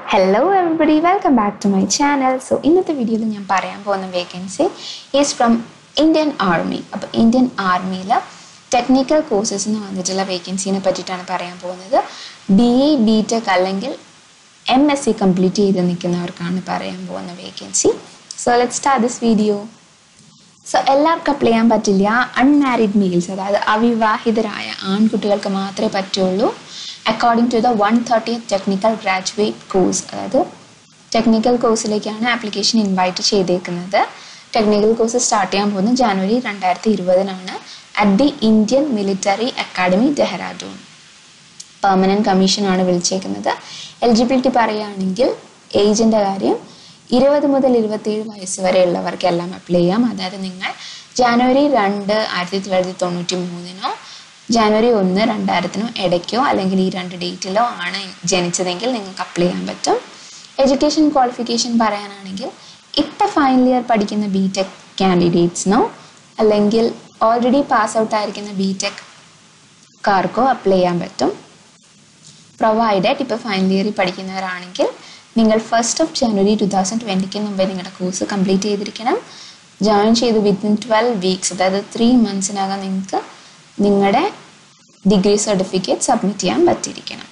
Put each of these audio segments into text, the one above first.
hello everybody welcome back to my channel so ഇന്നത്തെ വീഡിയോയിൽ ഞാൻ പറയാൻ പോകുന്ന vacancy is from Indian army അപ്പോൾ ഇന്ത്യൻ ആർമിയിൽ ടെക്നിക്കൽ കോഴ്സസിന് വന്നിട്ടുള്ള വേക്കൻസിനെ പറ്റിയിട്ടാണ് പറയാൻ പോകുന്നത് ബി എ ബി ടെക് അല്ലെങ്കിൽ എം എസ് സി കംപ്ലീറ്റ് ചെയ്ത് നിൽക്കുന്നവർക്കാണ് പറയാൻ പോകുന്ന vacancy so let start this video so എല്ലാവർക്കും അപ്ലൈ ചെയ്യാൻ പറ്റില്ല അൺമാരിഡ് മെയിൽസ് അതായത് അവിവാഹിതരായ ആൺകുട്ടികൾക്ക് മാത്രമേ പറ്റുള്ളൂ according to the one thirty technical graduate course അതായത് ടെക്നിക്കൽ കോഴ്സിലേക്കാണ് ആപ്ലിക്കേഷൻ ഇൻവൈറ്റ് ചെയ്തേക്കുന്നത് ടെക്നിക്കൽ കോഴ്സ് സ്റ്റാർട്ട് ചെയ്യാൻ പോകുന്നത് ജനുവരി രണ്ടായിരത്തി ഇരുപതിനാണ് at the Indian military academy Dehradun permanent കമ്മീഷനാണ് വിളിച്ചേക്കുന്നത് എലിജിബിലിറ്റി പറയുകയാണെങ്കിൽ ഏജിൻ്റെ കാര്യം ഇരുപത് മുതൽ ഇരുപത്തിയേഴ് വയസ്സ് വരെയുള്ളവർക്കെല്ലാം അപ്ലൈ ചെയ്യാം അതായത് നിങ്ങൾ ജാനുവരി രണ്ട് ആയിരത്തി തൊള്ളായിരത്തി തൊണ്ണൂറ്റി മൂന്നിനോ ജാനുവരി ഒന്ന് രണ്ടായിരത്തിനോ ഇടയ്ക്കോ അല്ലെങ്കിൽ ഈ രണ്ട് ഡേറ്റിലോ ആണ് ജനിച്ചതെങ്കിൽ നിങ്ങൾക്ക് അപ്ലൈ ചെയ്യാൻ പറ്റും എഡ്യൂക്കേഷൻ ക്വാളിഫിക്കേഷൻ പറയാനാണെങ്കിൽ ഇപ്പം ഫൈനൽ ഇയർ പഠിക്കുന്ന ബി ടെക് കാൻഡിഡേറ്റ്സിനോ അല്ലെങ്കിൽ ഓൾറെഡി പാസ് ഔട്ട് ആയിരിക്കുന്ന ബി ടെക് കാർക്കോ അപ്ലൈ ചെയ്യാൻ പറ്റും പ്രൊവൈഡഡ് ഇപ്പോൾ ഫൈനൽ ഇയറിൽ പഠിക്കുന്നവരാണെങ്കിൽ നിങ്ങൾ first of January two thousand ട്വൻറ്റിക്ക് മുമ്പേ നിങ്ങളുടെ കോഴ്സ് കംപ്ലീറ്റ് ചെയ്തിരിക്കണം ജോയിൻ ചെയ്ത് വിത്തിൻ ട്വൽവ് വീക്സ് അതായത് ത്രീ മന്ത്സിനകം നിങ്ങൾക്ക് നിങ്ങളുടെ ഡിഗ്രി സർട്ടിഫിക്കറ്റ് സബ്മിറ്റ് ചെയ്യാൻ പറ്റിയിരിക്കണം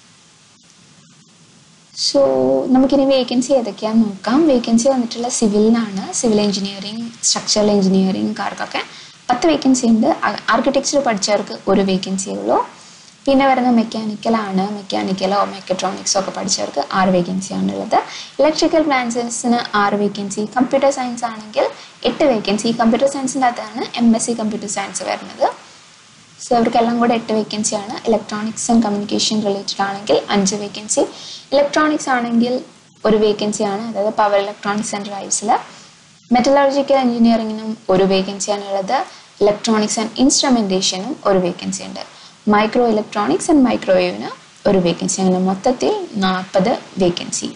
സോ നമുക്കിനി വേക്കൻസി ഏതൊക്കെയാണെന്ന് നോക്കാം വേക്കൻസി വന്നിട്ടുള്ള സിവിലിനാണ് സിവിൽ എഞ്ചിനീയറിംഗ് സ്ട്രക്ചറൽ എഞ്ചിനീയറിംഗുകാർക്കൊക്കെ പത്ത് വേക്കൻസി ഉണ്ട് ആർക്കിടെക്ചർ പഠിച്ചവർക്ക് ഒരു വേക്കൻസിയേ ഉള്ളൂ പിന്നെ വരുന്നത് മെക്കാനിക്കലാണ് മെക്കാനിക്കലോ മെക്കട്രോണിക്സോ ഒക്കെ പഠിച്ചവർക്ക് ആറ് വേക്കൻസിയാണ് ഉള്ളത് ഇലക്ട്രിക്കൽ ബ്രാഞ്ചസിന് ആറ് വേക്കൻസി കമ്പ്യൂട്ടർ സയൻസ് ആണെങ്കിൽ എട്ട് വേക്കൻസി കമ്പ്യൂട്ടർ സയൻസിൻ്റെ അകത്താണ് M S C computer science വരുന്നത് സോ അവർക്കെല്ലാം കൂടെ എട്ട് വേക്കൻസിയാണ് ഇലക്ട്രോണിക്സ് ആൻഡ് കമ്മ്യൂണിക്കേഷൻ റിലേറ്റഡ് ആണെങ്കിൽ അഞ്ച് വേക്കൻസി ഇലക്ട്രോണിക്സ് ആണെങ്കിൽ ഒരു വേക്കൻസിയാണ് അതായത് പവർ ഇലക്ട്രോണിക്സ് ആൻഡ് ഡ്രൈവ്സിൽ മെറ്റലർജിക്കൽ എഞ്ചിനീയറിങ്ങിനും ഒരു വേക്കൻസിയാണ് ഉള്ളത് ഇലക്ട്രോണിക്സ് ആൻഡ് ഇൻസ്ട്രുമെൻറ്റേഷനും ഒരു വേക്കൻസി ഉണ്ട് മൈക്രോ ഇലക്ട്രോണിക്സ് ആൻഡ് മൈക്രോവേവിന് ഒരു വേക്കൻസി അങ്ങനെ മൊത്തത്തിൽ നാൽപ്പത് വേക്കൻസി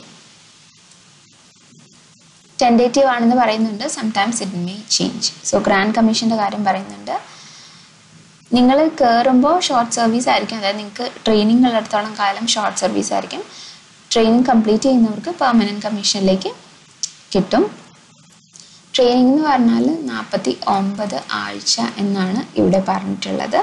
ടെൻഡേറ്റീവ് ആണെന്ന് പറയുന്നുണ്ട് sometimes it may change so grand കമ്മീഷൻ്റെ കാര്യം പറയുന്നുണ്ട് നിങ്ങൾ കയറുമ്പോൾ ഷോർട്ട് സർവീസ് ആയിരിക്കും അതായത് നിങ്ങൾക്ക് ട്രെയിനിങ് ഉള്ളിടത്തോളം കാലം ഷോർട്ട് സർവീസ് ആയിരിക്കും ട്രെയിനിങ് കംപ്ലീറ്റ് ചെയ്യുന്നവർക്ക് പെർമനൻറ്റ് കമ്മീഷനിലേക്ക് കിട്ടും ട്രെയിനിങ് എന്ന് പറഞ്ഞാൽ നാൽപ്പത്തി ഒമ്പത് ആഴ്ച എന്നാണ് ഇവിടെ പറഞ്ഞിട്ടുള്ളത്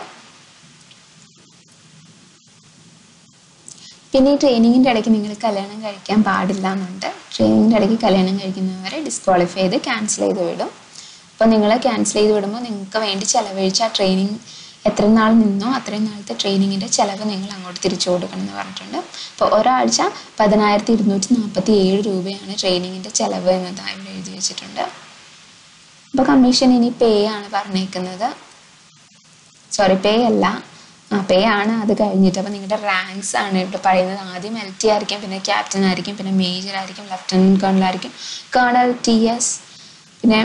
പിന്നെ ഈ ട്രെയിനിങ്ങിൻ്റെ ഇടയ്ക്ക് നിങ്ങൾ കല്യാണം കഴിക്കാൻ പാടില്ല എന്നുണ്ട് ട്രെയിനിങ്ങിൻ്റെ ഇടയ്ക്ക് കല്യാണം കഴിക്കുന്നവരെ ഡിസ്ക്വാളിഫൈ ചെയ്ത് ക്യാൻസൽ ചെയ്ത് വിടും അപ്പോൾ നിങ്ങൾ ക്യാൻസൽ ചെയ്ത് വിടുമ്പോൾ നിങ്ങൾക്ക് വേണ്ടി ചിലവഴിച്ച ആ ട്രെയിനിങ് എത്ര നാൾ നിന്നോ അത്രയും നാളത്തെ ട്രെയിനിങ്ങിൻ്റെ ചിലവ് നിങ്ങൾ അങ്ങോട്ട് തിരിച്ചു കൊടുക്കണം എന്ന് പറഞ്ഞിട്ടുണ്ട് അപ്പോൾ ഒരാഴ്ച പതിനായിരത്തി ഇരുന്നൂറ്റി നാൽപ്പത്തി ഏഴ് രൂപയാണ് ട്രെയിനിങ്ങിൻ്റെ ചിലവ് എന്നതായി ഇവിടെ എഴുതി വെച്ചിട്ടുണ്ട് അപ്പോൾ കമ്മീഷൻ ഇനി പേ ആണ് പറഞ്ഞേക്കുന്നത് സോറി പേ അല്ല ആ പേ ആണ് അത് കഴിഞ്ഞിട്ട് അപ്പോൾ നിങ്ങളുടെ റാങ്ക്സ് ആണ് ഇവിടെ പറയുന്നത് ആദ്യം എൽ ടി ആയിരിക്കും പിന്നെ ക്യാപ്റ്റൻ ആയിരിക്കും പിന്നെ മേജർ ആയിരിക്കും ലെഫ്റ്റനൻറ്റ് കേണൽ ആയിരിക്കും കേണൽ ടി എസ് പിന്നെ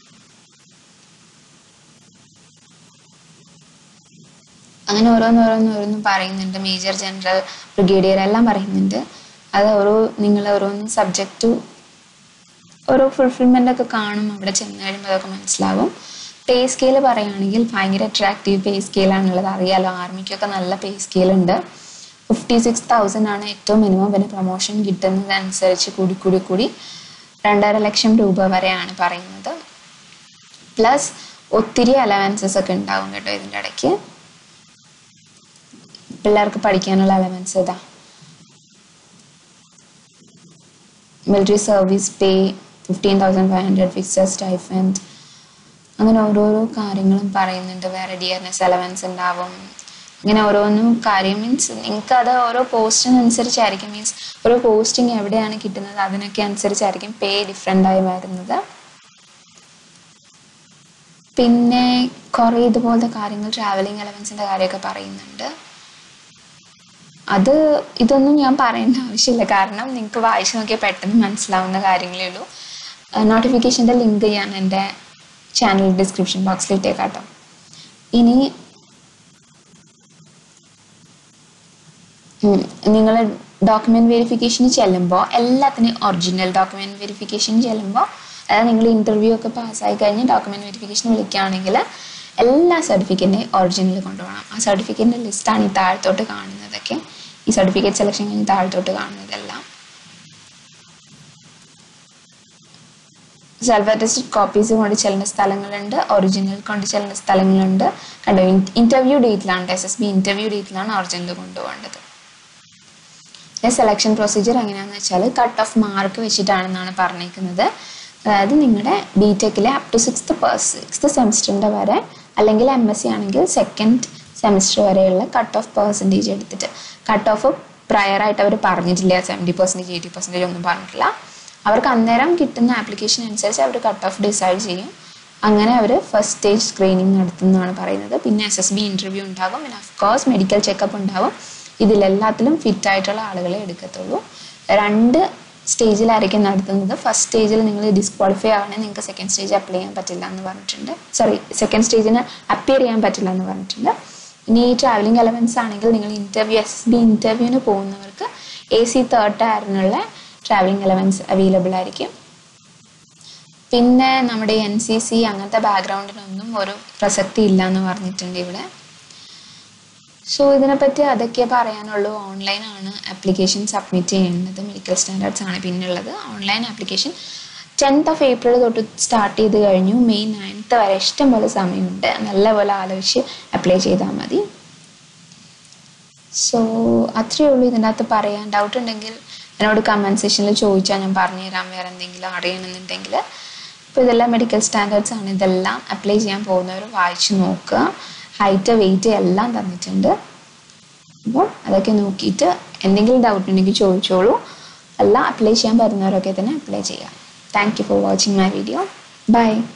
അങ്ങനെ ഓരോന്ന് ഓരോന്ന് ഓരോന്നും പറയുന്നുണ്ട് മേജർ ജനറൽ ബ്രിഗേഡിയർ എല്ലാം പറയുന്നുണ്ട് അത് ഓരോ നിങ്ങൾ ഓരോന്നും സബ്ജക്റ്റ് ടു ഓരോ ഫുൾഫിൽമെൻ്റ് ഒക്കെ കാണും അവിടെ ചെന്ന് കഴിയുമ്പോൾ അതൊക്കെ മനസ്സിലാവും പേ സ്കെയിൽ പറയുകയാണെങ്കിൽ ഭയങ്കര അട്രാക്റ്റീവ് പേ സ്കെയിലാണുള്ളത് അറിയാലോ ആർമിക്കൊക്കെ നല്ല പേ സ്കെയിൽ ഉണ്ട് ഫിഫ്റ്റി സിക്സ് തൗസൻഡ് ആണ് ഏറ്റവും മിനിമം പിന്നെ പ്രൊമോഷൻ കിട്ടുന്നതനുസരിച്ച് കൂടി കൂടി കൂടി രണ്ടര ലക്ഷം രൂപ വരെയാണ് പറയുന്നത് പ്ലസ് ഒത്തിരി അലവൻസസ് ഒക്കെ ഉണ്ടാവും കേട്ടോ ഇതിൻ്റെ ഇടയ്ക്ക് പിള്ളേർക്ക് പഠിക്കാനുള്ള അലവൻസ് ഇതാ military service pay fifteen thousand five hundred fixed stipend അങ്ങനെ ഓരോരോ കാര്യങ്ങളും പറയുന്നുണ്ട് വേറെ ഡിയർനെസ് അലവൻസ് ഉണ്ടാവും ഇങ്ങനെ ഓരോന്നും കാര്യം മീൻസ് നിങ്ങൾക്ക് അത് ഓരോ പോസ്റ്റിനനുസരിച്ചായിരിക്കും മീൻസ് ഓരോ പോസ്റ്റിംഗ് എവിടെയാണ് കിട്ടുന്നത് അതിനൊക്കെ അനുസരിച്ചായിരിക്കും പേ ഡിഫറെൻ്റ് ആയി വരുന്നത് പിന്നെ കുറേ ഇതുപോലത്തെ കാര്യങ്ങൾ ട്രാവലിംഗ് അലവൻസിൻ്റെ കാര്യമൊക്കെ പറയുന്നുണ്ട് അത് ഇതൊന്നും ഞാൻ പറയേണ്ട ആവശ്യമില്ല കാരണം നിങ്ങൾക്ക് വായിച്ചു നോക്കിയാൽ പെട്ടെന്ന് മനസ്സിലാവുന്ന കാര്യങ്ങളേ ഉള്ളൂ നോട്ടിഫിക്കേഷൻ്റെ ലിങ്ക് ഞാൻ എൻ്റെ ചാനൽ ഡിസ്ക്രിപ്ഷൻ ബോക്സിൽ ഇട്ടേക്കാം കേട്ടോ ഇനി നിങ്ങൾ ഡോക്യുമെൻറ്റ് വെരിഫിക്കേഷന് ചെല്ലുമ്പോൾ എല്ലാത്തിനും ഒറിജിനൽ ഡോക്യുമെൻറ്റ് വെരിഫിക്കേഷന് ചെല്ലുമ്പോൾ അതായത് നിങ്ങൾ ഇൻ്റർവ്യൂ ഒക്കെ പാസ്സായി കഴിഞ്ഞ് ഡോക്യുമെൻറ്റ് വെരിഫിക്കേഷൻ വിളിക്കുകയാണെങ്കിൽ എല്ലാ സർട്ടിഫിക്കറ്റിൻ്റെയും ഒറിജിനൽ കൊണ്ടുപോകണം ആ സർട്ടിഫിക്കറ്റിൻ്റെ ലിസ്റ്റാണ് ഈ താഴത്തോട്ട് കാണുന്നതൊക്കെ ഈ സർട്ടിഫിക്കറ്റ് സെലക്ഷൻ കഴിഞ്ഞ് താഴത്തോട്ട് കാണുന്നതെല്ലാം സെൽഫ് അറ്റസ്റ്റഡ് കോപ്പീസ് കൊണ്ട് ചെല്ലുന്ന സ്ഥലങ്ങളുണ്ട് ഒറിജിനൽ കൊണ്ട് ചെല്ലുന്ന സ്ഥലങ്ങളുണ്ട് കണ്ടോ ഇന്റർവ്യൂ ഡേറ്റിലാണ് എസ് എസ് ബി ഇന്റർവ്യൂ ഡേറ്റിലാണ് ഒറിജിനൽ കൊണ്ടുപോകേണ്ടത് സെലക്ഷൻ പ്രൊസീജിയർ എങ്ങനെയാണെന്ന് വെച്ചാൽ കട്ട് ഓഫ് മാർക്ക് വെച്ചിട്ടാണെന്നാണ് പറഞ്ഞേക്കുന്നത് അതായത് നിങ്ങളുടെ ബി ടെക്കിലെ അപ് ടു സിക്സ്ത് പേഴ്സ് സിക്സ്ത് സെമിസ്റ്ററിൻ്റെ വരെ അല്ലെങ്കിൽ എം എസ് സി ആണെങ്കിൽ സെക്കൻഡ് സെമിസ്റ്റർ വരെയുള്ള കട്ട് ഓഫ് പെർസെൻറ്റേജ് എടുത്തിട്ട് കട്ട് ഓഫ് പ്രയറായിട്ട് അവർ പറഞ്ഞിട്ടില്ല സെവൻറ്റി പെർസെൻറ്റേജ് എയ്റ്റി പെർസെൻറ്റേജ് ഒന്നും പറഞ്ഞിട്ടില്ല അവർക്ക് അന്നേരം കിട്ടുന്ന ആപ്ലിക്കേഷൻ അനുസരിച്ച് അവർ കട്ട് ഓഫ് ഡിസൈഡ് ചെയ്യും അങ്ങനെ അവർ ഫസ്റ്റ് സ്റ്റേജ് സ്ക്രീനിങ് നടത്തുന്നതാണ് പറയുന്നത് പിന്നെ എസ് എസ് ബി ഇൻ്റർവ്യൂ ഉണ്ടാകും പിന്നെ ഓഫ് കോഴ്സ് മെഡിക്കൽ ചെക്കപ്പ് ഉണ്ടാവും ഇതിലെല്ലാത്തിലും ഫിറ്റ് ആയിട്ടുള്ള ആളുകളെ എടുക്കത്തുള്ളൂ രണ്ട് സ്റ്റേജിലായിരിക്കും നടത്തുന്നത് ഫസ്റ്റ് സ്റ്റേജിൽ നിങ്ങൾ ഡിസ്ക്വാളിഫൈ ആവണേ നിങ്ങൾക്ക് സെക്കൻഡ് സ്റ്റേജ് അപ്ലൈ ചെയ്യാൻ പറ്റില്ല എന്ന് പറഞ്ഞിട്ടുണ്ട് സോറി സെക്കൻഡ് സ്റ്റേജിന് അപ്പിയർ ചെയ്യാൻ പറ്റില്ല എന്ന് പറഞ്ഞിട്ടുണ്ട് ഇനി ഈ ട്രാവലിംഗ് എലവൻസ് ആണെങ്കിൽ നിങ്ങൾ ഇൻ്റർവ്യൂ എസ് ബി ഇൻ്റർവ്യൂവിന് പോകുന്നവർക്ക് എ സി തേർഡ് ടയറിനുള്ള ട്രാവലിംഗ് എലവൻസ് അവൈലബിൾ ആയിരിക്കും പിന്നെ നമ്മുടെ എൻ സി സി അങ്ങനത്തെ ബാക്ക്ഗ്രൗണ്ടിനൊന്നും ഒരു പ്രസക്തി ഇല്ല എന്ന് പറഞ്ഞിട്ടുണ്ട് ഇവിടെ സോ ഇതിനെപ്പറ്റി അതൊക്കെ പറയാനുള്ളൂ ഓൺലൈനാണ് ആപ്ലിക്കേഷൻ സബ്മിറ്റ് ചെയ്യേണ്ടത് മെഡിക്കൽ സ്റ്റാൻഡേർഡ്സ് ആണ് പിന്നുള്ളത് online application tenth of April തൊട്ട് സ്റ്റാർട്ട് ചെയ്ത് കഴിഞ്ഞു മെയ് നയൻത്ത് വരെ ഇഷ്ടം പോലെ സമയമുണ്ട് നല്ലപോലെ ആലോചിച്ച് അപ്ലൈ ചെയ്താൽ മതി സോ അത്രയേ ഉള്ളൂ ഇതിൻ്റെ അകത്ത് പറയാൻ ഡൗട്ട് ഉണ്ടെങ്കിൽ എന്നോട് കമൻറ്റ് സെക്ഷനിൽ ചോദിച്ചാൽ ഞാൻ പറഞ്ഞുതരാം വേറെ എന്തെങ്കിലും അറിയണമെന്നുണ്ടെങ്കിൽ അപ്പോൾ ഇതെല്ലാം മെഡിക്കൽ സ്റ്റാൻഡേർഡ്സ് ആണ് ഇതെല്ലാം അപ്ലൈ ചെയ്യാൻ പോകുന്നവർ വായിച്ച് നോക്കുക ഹൈറ്റ് വെയിറ്റ് എല്ലാം തന്നിട്ടുണ്ട് അപ്പോൾ അതൊക്കെ നോക്കിയിട്ട് എന്തെങ്കിലും ഡൗട്ട് ഉണ്ടെങ്കിൽ ചോദിച്ചോളൂ എല്ലാം അപ്ലൈ ചെയ്യാൻ പറ്റുന്നവരൊക്കെ തന്നെ അപ്ലൈ ചെയ്യാം thank you for watching my video by